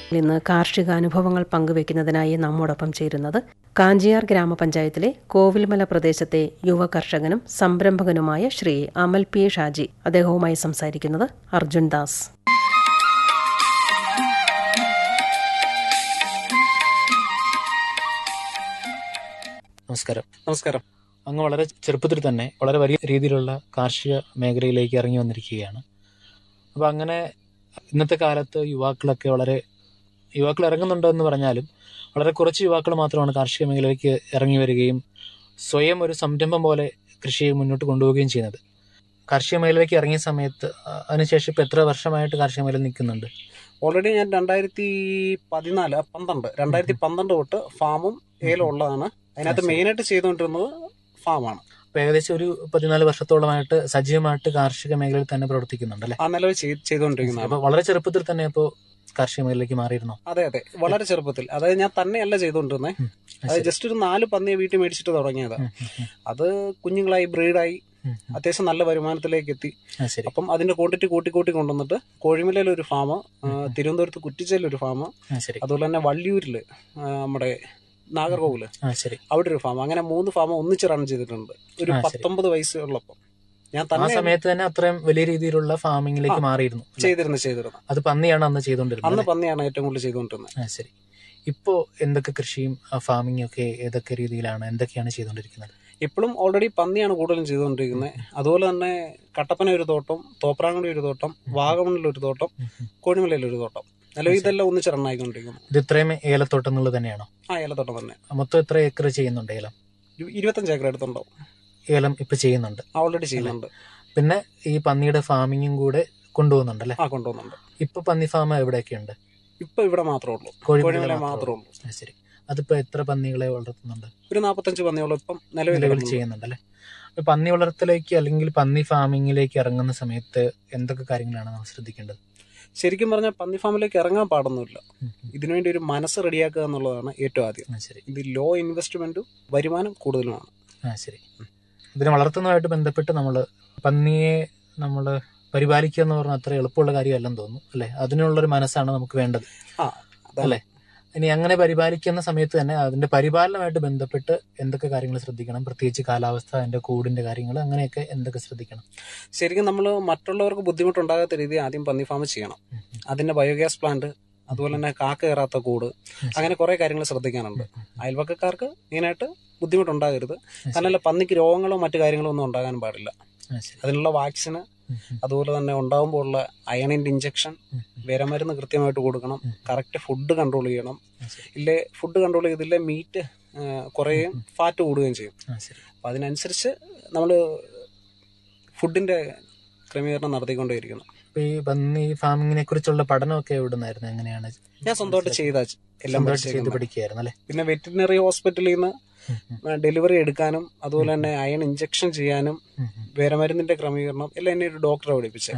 ഇന്ന് കാർഷിക അനുഭവങ്ങൾ പങ്കുവയ്ക്കുന്നതിനായി നമ്മോടൊപ്പം ചേരുന്നത് കാഞ്ചിയാർ ഗ്രാമപഞ്ചായത്തിലെ കോവിൽമല പ്രദേശത്തെ യുവ കർഷകനും സംരംഭകനുമായ ശ്രീ അമൽ പി ഷാജി അദ്ദേഹവുമായി സംസാരിക്കുന്നത് അർജുൻ ദാസ് നമസ്കാരം നമസ്കാരം അങ്ങ് വളരെ ചെറുപ്പത്തിൽ തന്നെ വളരെ വലിയ രീതിയിലുള്ള കാർഷിക മേഖലയിലേക്ക് ഇറങ്ങി വന്നിരിക്കുകയാണ് അപ്പോൾ അങ്ങനെ ഇന്നത്തെ കാലത്ത് യുവാക്കളൊക്കെ വളരെ യുവാക്കൾ ഇറങ്ങുന്നുണ്ടെന്ന് പറഞ്ഞാലും വളരെ കുറച്ച് യുവാക്കൾ മാത്രമാണ് കാർഷിക മേഖലയിലേക്ക് ഇറങ്ങി വരികയും സ്വയം ഒരു സംരംഭം പോലെ കൃഷിയെ മുന്നോട്ട് കൊണ്ടുപോവുകയും ചെയ്യുന്നത് കാർഷിക മേഖലയിലേക്ക് ഇറങ്ങിയ സമയത്ത് അഹ് അതിനുശേഷം ഇപ്പോൾ എത്ര വർഷമായിട്ട് കാർഷിക മേഖല നിൽക്കുന്നുണ്ട് ഓൾറെഡി ഞാൻ രണ്ടായിരത്തി പതിനാല് പന്ത്രണ്ട് രണ്ടായിരത്തി പന്ത്രണ്ട് തൊട്ട് ഫാമും ഏലം ഉള്ളതാണ് അതിനകത്ത് ശരി. മെയിനായിട്ട് ചെയ്തുകൊണ്ടിരുന്നത് ഫാമാണ് അപ്പോൾ ഏകദേശം ഒരു പതിനാല് വർഷത്തോളമായിട്ട് സജീവമായിട്ട് കാർഷിക മേഖലയിൽ തന്നെ പ്രവർത്തിക്കുന്നുണ്ട് അല്ലേ ആ നിലവിൽ ചെയ്- ചെയ്തുകൊണ്ടിരിക്കുന്നതാണ് അപ്പോൾ വളരെ ചെറുപ്പത്തിൽ തന്നെ അപ്പോൾ കാർഷിക മേഖലയിലേക്ക് മാറിയിരുന്നോ അതെ അതെ വളരെ ചെറുപ്പത്തിൽ അതായത് ഞാൻ തന്നെയല്ല ചെയ്തുകൊണ്ടിരുന്നത് ഉം. അത് അത് ശരി. ജസ്റ്റ് ഒരു നാല് പന്നിയെ വീട്ടിൽ മേടിച്ചിട്ട് തുടങ്ങിയത് ഉം, ഉം, ഉം, അത് കുഞ്ഞുങ്ങളായി ബ്രീഡായി ഉം, ഉം. അത്യാവശ്യം നല്ല വരുമാനത്തിലേക്ക് എത്തി അത് ശരി അപ്പം അതിന്റെ ക്വാണ്ടിറ്റി കൂട്ടി കൂട്ടി കൊണ്ടുവന്നിട്ട് കോഴിമലയിൽ ഒരു ഫാം തിരുവനന്തപുരത്ത് കുറ്റിച്ചയിൽ ഒരു ഫാം ആ ശരി അതുപോലെ തന്നെ വള്ളിയൂരില് ആ, നമ്മുടെ നാഗർകോവില് ആ ശരി അവിടെ ഒരു ഫാം അങ്ങനെ മൂന്ന് ഫാം ഒന്നിച്ച് റൺ ചെയ്തിട്ടുണ്ട് ഒരു ആ, ശരി. പത്തൊമ്പത് വയസ്സുള്ളപ്പം ഞാൻ ആ തന്നെ സമയത്ത് തന്നെ അത്രയും വലിയ രീതിയിലുള്ള ഫാമിങ്ങിലേക്ക് ആ, മാറിയിരുന്നു അല്ലേ? ചെയ്തിരുന്നു ചെയ്തിരുന്നു അത് പന്നിയാണ് അന്ന് ചെയ്തുകൊണ്ടിരുന്നത് അന്ന് അല്ലേ? പന്നിയാണ് ഏറ്റവും കൂടുതൽ ചെയ്തുകൊണ്ടിരുന്നത് ആ ശരി ഇപ്പോ എന്തൊക്കെ കൃഷിയും ഫാമിങ്ങും ഒക്കെ ഏതൊക്കെ രീതിയിലാണ് എന്തൊക്കെയാണ് ചെയ്തുകൊണ്ടിരിക്കുന്നത് ഇപ്പോഴും ഓൾറെഡി പന്നിയാണ് കൂടുതലും ചെയ്തുകൊണ്ടിരിക്കുന്നത് അതുപോലെ തന്നെ കട്ടപ്പന ഒരു തോട്ടം തോപ്രാങ്കുടി ഒരു തോട്ടം വാഗമണിൽ ഒരു തോട്ടം ഉം, ഉം. കോഴിമലയിൽ ഒരു തോട്ടം നിലവിൽ ഇതെല്ലാം ഒന്നിച്ച് റൺ ആയിക്കൊണ്ടിരിക്കുന്നു ഇത് ഇത്രയും ഏലത്തോട്ടം എന്നുള്ളത് തന്നെയാണോ ആ ഏലത്തോട്ടം തന്നെ മൊത്തം എത്ര ഏക്കർ ചെയ്യുന്നുണ്ട് ഏലം ഇരു- ഇരുപത്തഞ്ച് ഏക്കർ അടുത്തുണ്ടാവും ഏലം ഇപ്പൊ ചെയ്യുന്നുണ്ട് ഓൾറെഡി ചെയ്യുന്നുണ്ട് പിന്നെ ഈ പന്നിയുടെ ഫാമിങ്ങും കൂടെ കൊണ്ടുപോകുന്നുണ്ട് അല്ലേ ആ കൊണ്ടുപോകുന്നുണ്ട് ഇപ്പൊ പന്നി ഫാം എവിടെയൊക്കെയുണ്ട് ഇപ്പൊ ഇവിടെ മാത്രമേ ഉള്ളൂ കോഴിമല കോഴിമല മാത്രമേ മാത്രമേ ഉള്ളൂ ആ, ശരി അതിപ്പോ എത്ര പന്നികളെ വളർത്തുന്നുണ്ട് ഒരു നാപ്പത്തഞ്ച് പന്നിയോളം ഇപ്പം നിലവിൽ നിലവിൽ കിടക്കുന്നുണ്ട്. ചെയ്യുന്നുണ്ട് അല്ലേ അപ്പൊ പന്നി വളർത്തലേക്ക് അല്ലെങ്കിൽ പന്നി ഫാമിങ്ങിലേക്ക് ഇറങ്ങുന്ന സമയത്ത് എന്തൊക്കെ കാര്യങ്ങളാണ് നമ്മൾ ശ്രദ്ധിക്കേണ്ടത് ശരിക്കും പറഞ്ഞാൽ പന്നി ഫാമിലേക്ക് ഇറങ്ങാൻ പാടൊന്നുമില്ല ഉം, ഉം. ഇതിനുവേണ്ടി ഒരു മനസ്സ് റെഡിയാക്കുക എന്നുള്ളതാണ് ഏറ്റവും ആദ്യം ആ ശരി ഇത് ലോ ഇൻവെസ്റ്റ്മെന്റും വരുമാനം കൂടുതലുമാണ് ആ ശരി ഇതിനെ വളർത്തുന്നതുമായിട്ട് ബന്ധപ്പെട്ട് നമ്മൾ പന്നിയെ നമ്മൾ പരിപാലിക്കുക എന്ന് പറഞ്ഞാൽ അത്ര എളുപ്പമുള്ള കാര്യമല്ലെന്ന് തോന്നുന്നു അല്ലെ അതിനുള്ളൊരു മനസ്സാണ് നമുക്ക് വേണ്ടത് ആ അതാണ്. അല്ലേ? ഇനി അങ്ങനെ പരിപാലിക്കുന്ന സമയത്ത് തന്നെ അതിന്റെ പരിപാലനമായിട്ട് ബന്ധപ്പെട്ട് എന്തൊക്കെ കാര്യങ്ങൾ ശ്രദ്ധിക്കണം പ്രത്യേകിച്ച് കാലാവസ്ഥ അതിന്റെ കൂടിന്റെ കാര്യങ്ങൾ അങ്ങനെയൊക്കെ എന്തൊക്കെ ശ്രദ്ധിക്കണം ശരിക്കും നമ്മൾ മറ്റുള്ളവർക്ക് ബുദ്ധിമുട്ടുണ്ടാകാത്ത രീതിയിൽ ആദ്യം പന്നി ഫാം ചെയ്യണം ഉം, ഉം. അതിന്റെ ബയോഗ്യാസ് പ്ലാന്റ് അതുപോലെ തന്നെ കാക്ക കയറാത്ത കൂട് അങ്ങനെ കുറെ കാര്യങ്ങൾ ശ്രദ്ധിക്കാനുണ്ട് ഉം, ഉം. അയൽവക്കക്കാർക്ക് മെയിനായിട്ട് ബുദ്ധിമുട്ടുണ്ടാകരുത് ശരി. കാരണം പന്നിക്ക് രോഗങ്ങളോ മറ്റു കാര്യങ്ങളോ ഒന്നും ഉണ്ടാകാൻ പാടില്ല ആ, ശരി. അതിനുള്ള വാക്സിന് ഉം, ഉം. അതുപോലെ തന്നെ ഉണ്ടാകുമ്പോൾ ഉള്ള അയണിന്റെ ഇഞ്ചക്ഷൻ ഉം, ഉം. വിരമരുന്ന് കൃത്യമായിട്ട് കൊടുക്കണം ഉം. കറക്റ്റ് ഫുഡ് കൺട്രോൾ ചെയ്യണം ആ, ശരി. ഇല്ലേ ഫുഡ് കൺട്രോൾ ചെയ്തില്ലേ മീറ്റ് കുറയുകയും ഫാറ്റ് കൂടുകയും ചെയ്യും ആ, ശരി. അപ്പം അതിനനുസരിച്ച് നമ്മൾ ഫുഡിന്റെ ക്രമീകരണം നടത്തിക്കൊണ്ടേയിരിക്കുന്നു അപ്പൊ ഈ പന്നി ഫാമിങ്ങിനെ കുറിച്ചുള്ള പഠനമൊക്കെ എവിടുന്നായിരുന്നു എങ്ങനെയാണ് ഞാൻ സ്വന്തമായിട്ട് ചെയ്ത എല്ലാം സ്വന്തമായിട്ട് ചെയ്ത് പഠിച്ചേക്കുന്നത്. പഠിക്കുകയായിരുന്നു അല്ലെ പിന്നെ വെറ്റിനറി ഹോസ്പിറ്റലിൽ നിന്ന് ഡെലിവറി എടുക്കാനും അതുപോലെ തന്നെ അയൺ ഇഞ്ചക്ഷൻ ചെയ്യാനും വിരമരുന്നിന്റെ ക്രമീകരണം എല്ലാം എന്നെ ഒരു ഡോക്ടറെ പഠിപ്പിച്ചത്